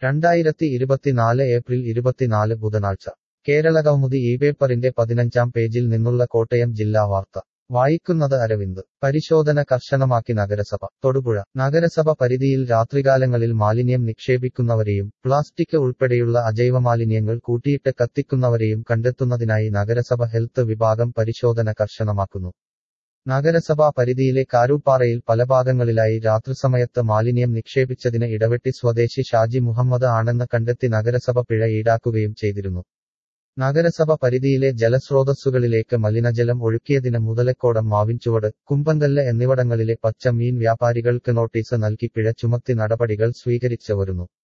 രണ്ടായിരത്തി ഇരുപത്തിനാല് ഏപ്രിൽ ഇരുപത്തിനാല് ബുധനാഴ്ച കേരള കൗമുദി ഈ പേപ്പറിന്റെ പതിനഞ്ചാം പേജിൽ നിന്നുള്ള കോട്ടയം ജില്ലാ വാർത്ത വായിക്കുന്നത് അരവിന്ദ് പരിശോധന കർശനമാക്കി നഗരസഭ തൊടുപുഴ നഗരസഭ പരിധിയിൽ രാത്രികാലങ്ങളിൽ മാലിന്യം നിക്ഷേപിക്കുന്നവരെയും പ്ലാസ്റ്റിക് ഉൾപ്പെടെയുള്ള അജൈവ മാലിന്യങ്ങൾ കൂട്ടിയിട്ട് കത്തിക്കുന്നവരെയും കണ്ടെത്തുന്നതിനായി നഗരസഭ ഹെൽത്ത് വിഭാഗം പരിശോധന കർശനമാക്കുന്നു നഗരസഭാ പരിധിയിലെ കാരൂപ്പാറയിൽ പല ഭാഗങ്ങളിലായി രാത്രിസമയത്ത് മാലിന്യം നിക്ഷേപിച്ചതിന് ഇടവെട്ടി സ്വദേശി ഷാജി മുഹമ്മദ് ആണെന്ന് കണ്ടെത്തി നഗരസഭ പിഴ ഈടാക്കുകയും ചെയ്തിരുന്നു നഗരസഭ പരിധിയിലെ ജലസ്രോതസ്സുകളിലേക്ക് മലിനജലം ഒഴുക്കിയതിന് മുതലക്കോടം മാവിൻചുവട് കുമ്പങ്കല്ല് എന്നിവിടങ്ങളിലെ പച്ച മീൻ വ്യാപാരികൾക്ക് നോട്ടീസ് നൽകി പിഴ ചുമത്തി നടപടികൾ സ്വീകരിച്ചു വരുന്നു